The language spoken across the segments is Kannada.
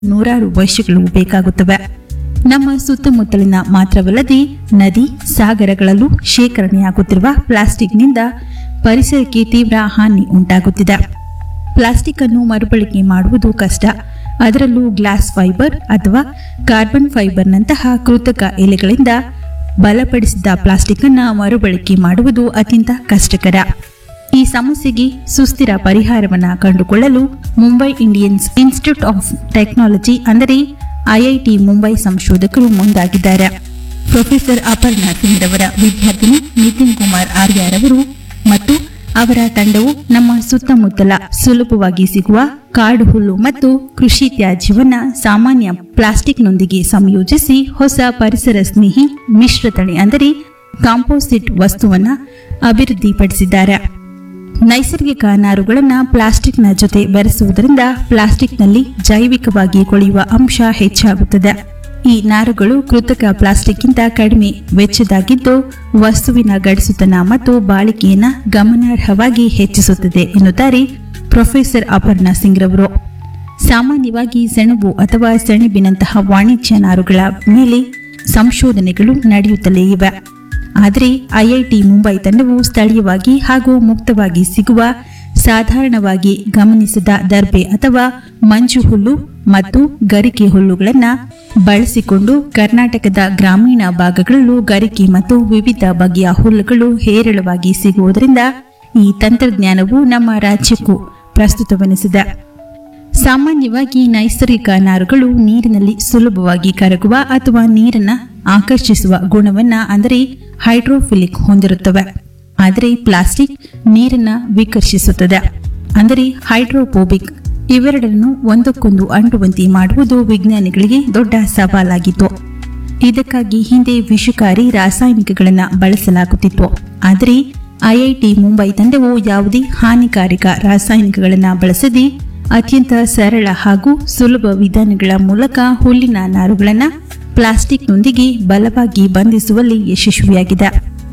ನೂರಾರು ವರ್ಷಗಳು ಬೇಕಾಗುತ್ತವೆ ನಮ್ಮ ಸುತ್ತಮುತ್ತಲಿನ ಮಾತ್ರವಲ್ಲದೆ ನದಿ ಸಾಗರಗಳಲ್ಲೂ ಶೇಖರಣೆಯಾಗುತ್ತಿರುವ ಪ್ಲಾಸ್ಟಿಕ್ನಿಂದ ಪರಿಸರಕ್ಕೆ ತೀವ್ರ ಹಾನಿ ಉಂಟಾಗುತ್ತಿದೆ ಪ್ಲಾಸ್ಟಿಕ್ ಅನ್ನು ಮರುಬಳಕೆ ಮಾಡುವುದು ಕಷ್ಟ ಅದರಲ್ಲೂ ಗ್ಲಾಸ್ ಫೈಬರ್ ಅಥವಾ ಕಾರ್ಬನ್ ಫೈಬರ್ನಂತಹ ಕೃತಕ ಎಲೆಗಳಿಂದ ಬಲಪಡಿಸಿದ ಪ್ಲಾಸ್ಟಿಕ್ ಅನ್ನ ಮರುಬಳಕೆ ಮಾಡುವುದು ಅತ್ಯಂತ ಕಷ್ಟಕರ ಈ ಸಮಸ್ಯೆಗೆ ಸುಸ್ಥಿರ ಪರಿಹಾರವನ್ನ ಕಂಡುಕೊಳ್ಳಲು Mumbai Indians institute of technology ಅಂದರೆ ಐಐಟಿ ಮುಂಬೈ ಸಂಶೋಧಕರು ಮುಂದಾಗಿದ್ದಾರೆ ಪ್ರೊಫೆಸರ್ ಅಪರ್ಣಾ ಸಿಂಗ್ ರವರ ವಿದ್ಯಾರ್ಥಿನಿ ನಿತಿನ್ ಕುಮಾರ್ ಆರ್ಯಾರವರು ಮತ್ತು ಅವರ ತಂಡವು ನಮ್ಮ ಸುತ್ತಮುತ್ತಲ ಸುಲಭವಾಗಿ ಸಿಗುವ ಕಾಡು ಹುಲ್ಲು ಮತ್ತು ಕೃಷಿ ತ್ಯಾಜ್ಯವನ್ನ ಸಾಮಾನ್ಯ ಪ್ಲಾಸ್ಟಿಕ್ನೊಂದಿಗೆ ಸಂಯೋಜಿಸಿ ಹೊಸ ಪರಿಸರ ಸ್ನೇಹಿ ಮಿಶ್ರತಳಿ ಅಂದರೆ ಕಾಂಪೋಸಿಟ್ ವಸ್ತುವನ್ನ ಅಭಿವೃದ್ಧಿಪಡಿಸಿದ್ದಾರೆ ನೈಸರ್ಗಿಕ ನಾರುಗಳನ್ನು ಪ್ಲಾಸ್ಟಿಕ್ನ ಜೊತೆ ಬೆರೆಸುವುದರಿಂದ ಪ್ಲಾಸ್ಟಿಕ್ನಲ್ಲಿ ಜೈವಿಕವಾಗಿ ಕೊಳೆಯುವ ಅಂಶ ಹೆಚ್ಚಾಗುತ್ತದೆ ಈ ನಾರುಗಳು ಕೃತಕ ಪ್ಲಾಸ್ಟಿಕ್ಗಿಂತ ಕಡಿಮೆ ವೆಚ್ಚದಾಗಿದ್ದು ವಸ್ತುವಿನ ಗಡಿಸುತನ ಮತ್ತು ಬಾಳಿಕೆಯನ್ನ ಗಮನಾರ್ಹವಾಗಿ ಹೆಚ್ಚಿಸುತ್ತದೆ ಎನ್ನುತ್ತಾರೆ ಪ್ರೊಫೆಸರ್ ಅಪರ್ಣಾ ಸಿಂಗ್ ರವರು ಸಾಮಾನ್ಯವಾಗಿ ಸೆಣಬು ಅಥವಾ ಸೆಣಬಿನಂತಹ ವಾಣಿಜ್ಯ ನಾರುಗಳ ಮೇಲೆ ಸಂಶೋಧನೆಗಳು ನಡೆಯುತ್ತಲೇ ಇವೆ ಆದರೆ ಐಐಟಿ ಮುಂಬೈ ತಂಡವು ಸ್ಥಳೀಯವಾಗಿ ಹಾಗೂ ಮುಕ್ತವಾಗಿ ಸಿಗುವ ಸಾಧಾರಣವಾಗಿ ಗಮನಿಸದ ದರ್ಬೆ ಅಥವಾ ಮಂಜು ಹುಲ್ಲು ಮತ್ತು ಗರಿಕೆ ಹುಲ್ಲುಗಳನ್ನು ಬಳಸಿಕೊಂಡು ಕರ್ನಾಟಕದ ಗ್ರಾಮೀಣ ಭಾಗಗಳಲ್ಲೂ ಗರಿಕೆ ಮತ್ತು ವಿವಿಧ ಬಗೆಯ ಹುಲ್ಲುಗಳು ಹೇರಳವಾಗಿ ಸಿಗುವುದರಿಂದ ಈ ತಂತ್ರಜ್ಞಾನವು ನಮ್ಮ ರಾಜ್ಯಕ್ಕೂ ಪ್ರಸ್ತುತವೆನಿಸಿದೆ ಸಾಮಾನ್ಯವಾಗಿ ನೈಸರ್ಗಿಕ ನಾರುಗಳು ನೀರಿನಲ್ಲಿ ಸುಲಭವಾಗಿ ಕರಗುವ ಅಥವಾ ನೀರನ್ನ ಆಕರ್ಷಿಸುವ ಗುಣವನ್ನ ಅಂದರೆ ಹೈಡ್ರೋಫಿಲಿಕ್ ಹೊಂದಿರುತ್ತವೆ ಆದರೆ ಪ್ಲಾಸ್ಟಿಕ್ ನೀರನ್ನ ವಿಕರ್ಷಿಸುತ್ತದೆ ಅಂದರೆ ಹೈಡ್ರೋಫೋಬಿಕ್ ಇವೆರಡನ್ನು ಒಂದಕ್ಕೊಂದು ಅಂಟುವಂತೆ ಮಾಡುವುದು ವಿಜ್ಞಾನಿಗಳಿಗೆ ದೊಡ್ಡ ಸವಾಲಾಗಿತ್ತು ಇದಕ್ಕಾಗಿ ಹಿಂದೆ ವಿಷಕಾರಿ ರಾಸಾಯನಿಕಗಳನ್ನು ಬಳಸಲಾಗುತ್ತಿತ್ತು ಆದರೆ ಐಐಟಿ ಮುಂಬೈ ತಂಡವು ಯಾವುದೇ ಹಾನಿಕಾರಕ ರಾಸಾಯನಿಕಗಳನ್ನು ಬಳಸದೆ ಅತ್ಯಂತ ಸರಳ ಹಾಗೂ ಸುಲಭ ವಿಧಾನಗಳ ಮೂಲಕ ಹುಲ್ಲಿನ ನಾರುಗಳನ್ನು ಪ್ಲಾಸ್ಟಿಕ್ನೊಂದಿಗೆ ಬಲವಾಗಿ ಬಂಧಿಸುವಲ್ಲಿ ಯಶಸ್ವಿಯಾಗಿದೆ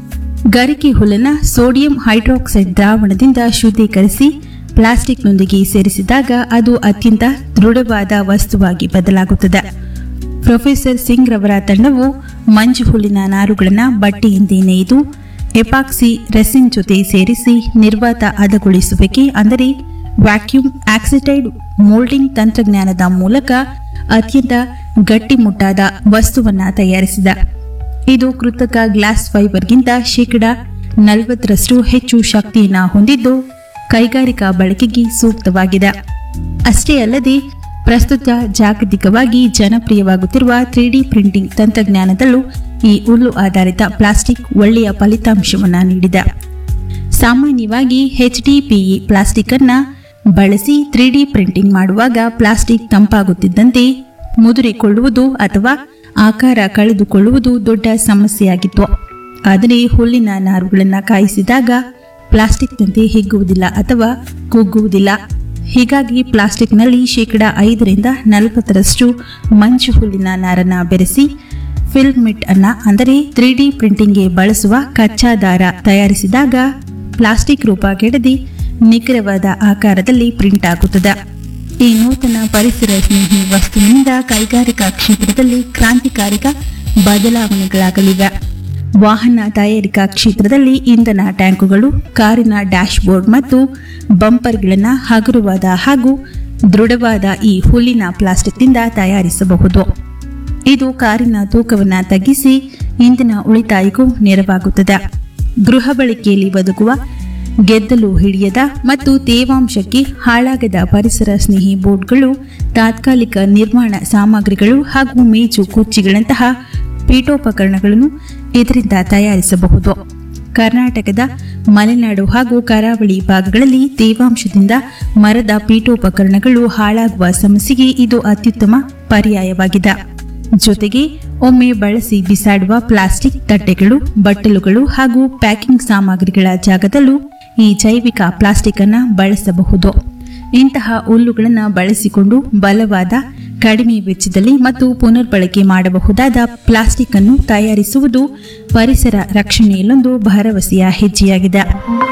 ಗರಿಕೆ ಹುಲ್ಲನ್ನು ಸೋಡಿಯಂ ಹೈಡ್ರಾಕ್ಸೈಡ್ ದ್ರಾವಣದಿಂದ ಶುದ್ಧೀಕರಿಸಿ ಪ್ಲಾಸ್ಟಿಕ್ನೊಂದಿಗೆ ಸೇರಿಸಿದಾಗ ಅದು ಅತ್ಯಂತ ದೃಢವಾದ ವಸ್ತುವಾಗಿ ಬದಲಾಗುತ್ತದೆ ಪ್ರೊಫೆಸರ್ ಸಿಂಗ್ ರವರ ತಂಡವು ಮಂಜು ಹುಲ್ಲಿನ ನಾರುಗಳನ್ನು ಬಟ್ಟೆಯಿಂದ ನೇಯ್ದು ಎಪಾಕ್ಸಿ ರೆಸಿನ್ ಜೊತೆ ಸೇರಿಸಿ ನಿರ್ವಾತ ಹದಗೊಳಿಸುವಿಕೆ ಅಂದರೆ ವ್ಯಾಕ್ಯೂಮ್ ಆಕ್ಸಿಟೈಡ್ ಮೋಲ್ಡಿಂಗ್ ತಂತ್ರಜ್ಞಾನದ ಮೂಲಕ ಅತ್ಯಂತ ಗಟ್ಟಿಮುಟ್ಟಾದ ವಸ್ತುವನ್ನ ತಯಾರಿಸಿದ ಇದು ಕೃತಕ ಗ್ಲಾಸ್ ಫೈಬರ್ಗಿಂತ ಶೇಕಡ ನಲವತ್ತರಷ್ಟು ಹೆಚ್ಚು ಶಕ್ತಿಯನ್ನು ಹೊಂದಿದ್ದು ಕೈಗಾರಿಕಾ ಬಳಕೆಗೆ ಸೂಕ್ತವಾಗಿದೆ ಅಷ್ಟೇ ಅಲ್ಲದೆ ಪ್ರಸ್ತುತ ಜಾಗತಿಕವಾಗಿ ಜನಪ್ರಿಯವಾಗುತ್ತಿರುವ ತ್ರೀ ಡಿ ಪ್ರಿಂಟಿಂಗ್ ತಂತ್ರಜ್ಞಾನದಲ್ಲೂ ಈ ಹುಲ್ಲು ಆಧಾರಿತ ಪ್ಲಾಸ್ಟಿಕ್ ಒಳ್ಳೆಯ ಫಲಿತಾಂಶವನ್ನು ನೀಡಿದೆ ಸಾಮಾನ್ಯವಾಗಿ ಎಚ್ ಡಿಪಿಇ ಪ್ಲಾಸ್ಟಿಕ್ ಅನ್ನ ಬಳಸಿ ತ್ರೀ ಡಿ ಪ್ರಿಂಟಿಂಗ್ ಮಾಡುವಾಗ ಪ್ಲಾಸ್ಟಿಕ್ ತಂಪಾಗುತ್ತಿದ್ದಂತೆ ಮುದುರಿಕೊಳ್ಳುವುದು ಅಥವಾ ಆಕಾರ ಕಳೆದುಕೊಳ್ಳುವುದು ದೊಡ್ಡ ಸಮಸ್ಯೆಯಾಗಿತ್ತು ಆದರೆ ಹುಲ್ಲಿನ ನಾರುಗಳನ್ನು ಕಾಯಿಸಿದಾಗ ಪ್ಲಾಸ್ಟಿಕ್ನಂತೆ ಹಿಗ್ಗುವುದಿಲ್ಲ ಅಥವಾ ಕುಗ್ಗುವುದಿಲ್ಲ ಹೀಗಾಗಿ ಪ್ಲಾಸ್ಟಿಕ್ನಲ್ಲಿ ಶೇಕಡ ಐದರಿಂದ ನಲವತ್ತರಷ್ಟು ಮಂಜು ಹುಲ್ಲಿನ ನಾರನ್ನ ಬೆರೆಸಿ ಫಿಲ್ಮಿಟ್ ಅನ್ನ ಅಂದರೆ ತ್ರೀ ಡಿ ಪ್ರಿಂಟಿಂಗ್ಗೆ ಬಳಸುವ ಕಚ್ಚಾ ದಾರ ತಯಾರಿಸಿದಾಗ ಪ್ಲಾಸ್ಟಿಕ್ ರೂಪ ಕೆಡದಿ ನಿಖರವಾದ ಆಕಾರದಲ್ಲಿ ಪ್ರಿಂಟ್ ಆಗುತ್ತದೆ ಈ ನೂತನ ಪರಿಸರ ಸ್ನೇಹಿ ವಸ್ತುವಿನಿಂದ ಕೈಗಾರಿಕಾ ಕ್ಷೇತ್ರದಲ್ಲಿ ಕ್ರಾಂತಿಕಾರಿಕ ಬದಲಾವಣೆಗಳಾಗಲಿವೆ ವಾಹನ ತಯಾರಿಕಾ ಕ್ಷೇತ್ರದಲ್ಲಿ ಇಂಧನ ಟ್ಯಾಂಕುಗಳು ಕಾರಿನ ಡ್ಯಾಶ್ಬೋರ್ಡ್ ಮತ್ತು ಬಂಪರ್ಗಳನ್ನು ಹಗುರವಾದ ಹಾಗೂ ದೃಢವಾದ ಈ ಹುಲ್ಲಿನ ಪ್ಲಾಸ್ಟಿಕ್ನಿಂದ ತಯಾರಿಸಬಹುದು ಇದು ಕಾರಿನ ತೂಕವನ್ನು ತಗ್ಗಿಸಿ ಇಂಧನ ಉಳಿತಾಯಕ್ಕೂ ನೆರವಾಗುತ್ತದೆ ಗೃಹ ಬಳಕೆಯಲ್ಲಿ ಬದುಕುವ ಗೆದ್ದಲು ಹಿಡಿಯದ ಮತ್ತು ತೇವಾಂಶಕ್ಕೆ ಹಾಳಾಗದ ಪರಿಸರ ಸ್ನೇಹಿ ಬೋರ್ಡ್ಗಳು ತಾತ್ಕಾಲಿಕ ನಿರ್ಮಾಣ ಸಾಮಗ್ರಿಗಳು ಹಾಗೂ ಮೇಜು ಕುರ್ಚಿಗಳಂತಹ ಪೀಠೋಪಕರಣಗಳನ್ನು ಇದರಿಂದ ತಯಾರಿಸಬಹುದು ಕರ್ನಾಟಕದ ಮಲೆನಾಡು ಹಾಗೂ ಕರಾವಳಿ ಭಾಗಗಳಲ್ಲಿ ತೇವಾಂಶದಿಂದ ಮರದ ಪೀಠೋಪಕರಣಗಳು ಹಾಳಾಗುವ ಸಮಸ್ಯೆಗೆ ಇದು ಅತ್ಯುತ್ತಮ ಪರ್ಯಾಯವಾಗಿದೆ ಜೊತೆಗೆ ಒಮ್ಮೆ ಬಳಸಿ ಬಿಸಾಡುವ ಪ್ಲಾಸ್ಟಿಕ್ ತಟ್ಟೆಗಳು ಬಟ್ಟಲುಗಳು ಹಾಗೂ ಪ್ಯಾಕಿಂಗ್ ಸಾಮಗ್ರಿಗಳ ಜಾಗದಲ್ಲೂ ಈ ಜೈವಿಕ ಪ್ಲಾಸ್ಟಿಕ್ ಅನ್ನ ಬಳಸಬಹುದು ಇಂತಹ ಹುಲ್ಲುಗಳನ್ನು ಬಳಸಿಕೊಂಡು ಬಲವಾದ ಕಡಿಮೆ ವೆಚ್ಚದಲ್ಲಿ ಮತ್ತು ಪುನರ್ಬಳಕೆ ಮಾಡಬಹುದಾದ ಪ್ಲಾಸ್ಟಿಕ್ ಅನ್ನು ತಯಾರಿಸುವುದು ಪರಿಸರ ರಕ್ಷಣೆಯಲ್ಲೊಂದು ಭರವಸೆಯ ಹೆಜ್ಜೆಯಾಗಿದೆ